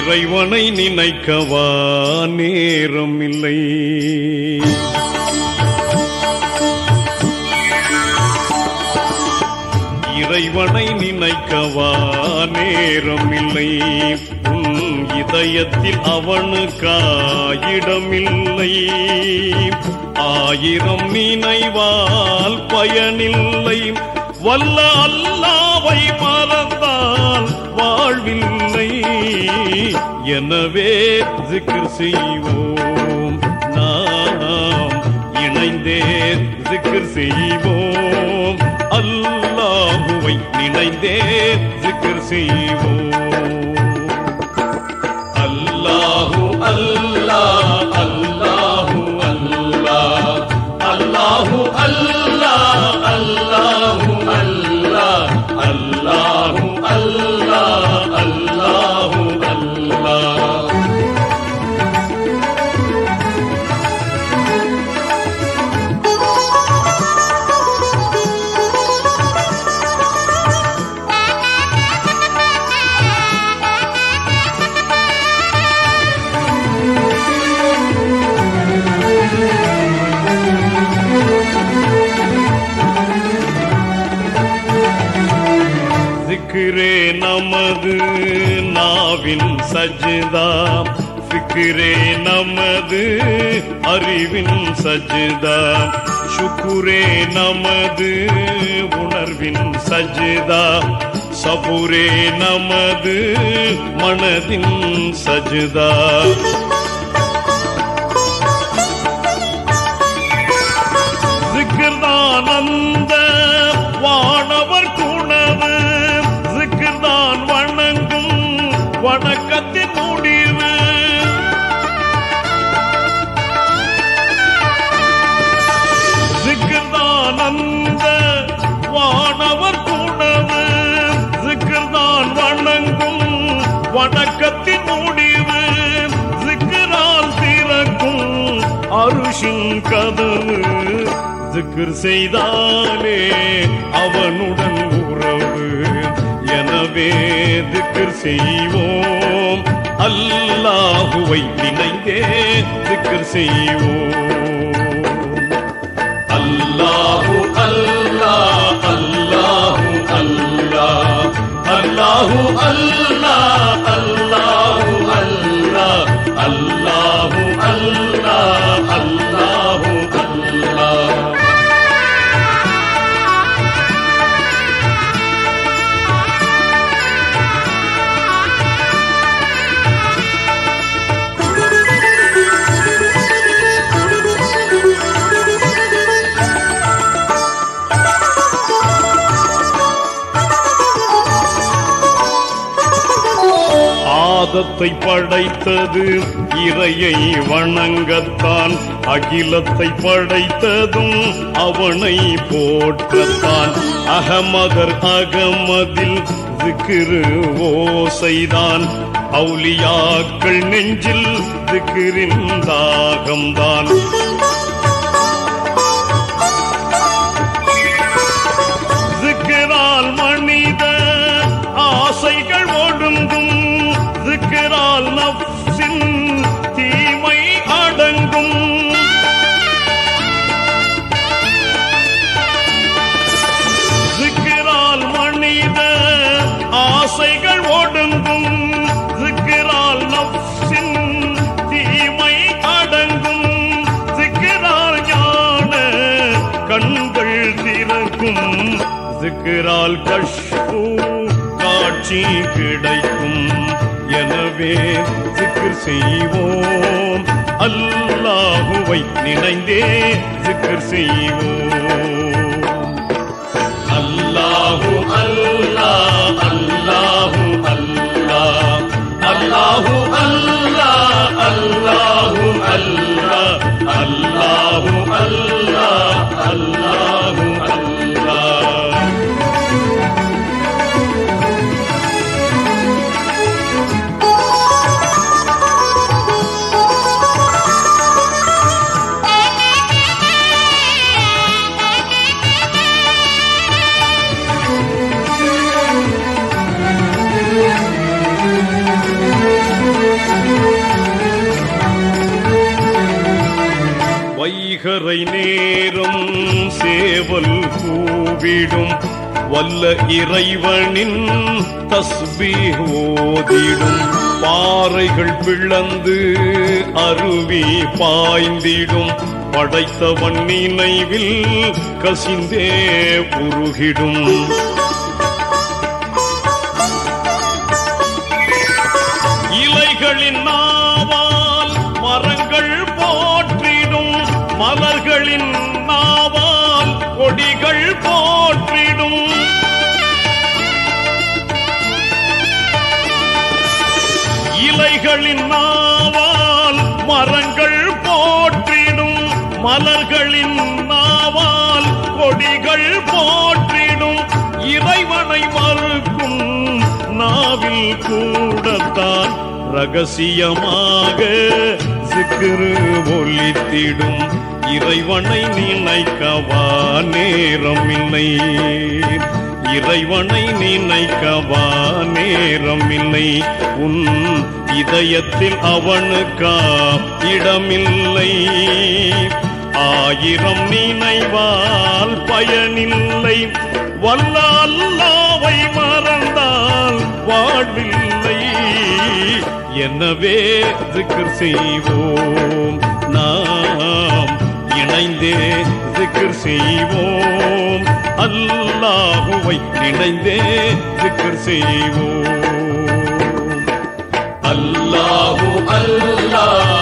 இறைவனை நினைக்கவா நேரம் இல்லை இறைவனை நினைக்கவா நேரம் இல்லை உன் இதயத்தில் அவனுக்காயிடமில்லை ஆயிரம் நினைவால் பயனில்லை வல்ல அல்லாவை மறந்தால் வாழ்வில்லை எனவே ஜிக்ர் செய்வோம் நாம் இணைந்தே ஜிக்ர் செய்வோம் அல்லாஹுவை நினைந்தே ஜிக்ர் செய்வோம் அல்லாஹு அல்லாஹ் அல்லாஹு அல்லாஹ் அல்லாஹு அல்லாஹ் அல்லாஹு அல்லாஹ் அல்லாஹு அல்லாஹ் அல்லாஹு அல்லாஹ் சிக்கிரே நமது நாவின் சஜ்தா ஃபிக்ரே நமது அறிவின் சஜ்தா சுக்குரே நமது உணர்வின் சஜ்தா சபுரே நமது மனதின் சஜ்தா சிக்கர்தான் அந்த வானவர் குணவு சிக்கர்தான் வணங்கும் வணக்கத்தின் முடிவு சிக்கர்தான் அந்த வானவர் குணவு சிக்கர்தான் வணங்கும் வணக்கத்தின் முடிவு சிக்கரால் திறக்கும் அருஷின் கதவு ஜிக்ர் செய்தாலே அவனுடன் உறவு எனவே திக்ர் செய்வோம் அல்லாஹுவை நினைந்தே திக்ர் செய்வோம் அல்லாஹு அல்லாஹ் அல்லாஹு அல்லாஹ் அல்லாஹு அல்லாஹ் அல்லாஹு அல்லாஹ் அல்லாஹு அல்லாஹ் அல்லாஹு அல்லாஹ் ஆதத்தை படைத்தது இறையை வணங்கத்தான் அகிலத்தை படைத்ததும் அவனை போற்றத்தான் அகமதர் அகமதில் திக்கிரு ஓசைதான் அவுலியாக்கள் நெஞ்சில் திக்கிரின் தாகம்தான் திக்கிரால் மனித ஆசைகள் ஒடுங்கும் திக்கிரால் நப்சின் தீமை அடங்கும் திக்கிரால் மனித ஆசைகள் ஒடுங்கும் திக்கிரால் நப்சின் தீமை அடங்கும் திக்கிரால் ஞான கண்கள் திறக்கும் திக்கிரால் கஷ்பு காட்சி கிடைக்கும் எனவே திக்ர் செய்வோம் அல்லாஹுவை நினைந்தே திக்ர் செய்வோம் அல்லாஹு அல்லாஹ் அல்லாஹு அல்லாஹ் அல்லாஹு அல்லாஹ் அல்லாஹு அல்லாஹ் அல்லாஹு அல்லாஹ் அல்லாஹு அல்லாஹ் Thank you. வைகரை நேரம் சேவல் கூவிடும் வல்ல இறைவனின் தஸ்பீ ஓதிடும் பாறைகள் பிளந்து அருவி பாய்ந்திடும் படைத்தவன் நினைவில் கசிந்தே உருகிடும் இலைகளின் நாவால் மரங்கள் போற்றிடும் மலர்களின் நாவால் கொடிகள் போற்றிடும் இலைகளின் நாவால் மரங்கள் போற்றிடும் மலர்களின் நாவால் கொடிகள் போற்றிடும் இறைவனை மறுக்கும் நாவில் கூடத்தான் ரகசியமாக சிக்கிரு ஒலித்திடும் இறைவனை நினைக்கவா நேரம் இல்லை இறைவனை நினைக்கவா நேரம் இல்லை உன் இதயத்தில் அவனுக்கா இடமில்லை ஆயிரம் நினைவால் பயனில்லை வல்ல அல்லாவை மறந்தால் வாழ்வில்லை எனவே திக்கர் செய்வோம் நாம் இணைந்தே திக்கர் செய்வோம் அல்லாஹுவை இணைந்தே திக்கர் செய்வோம் அல்லாஹு அல்லாஹ்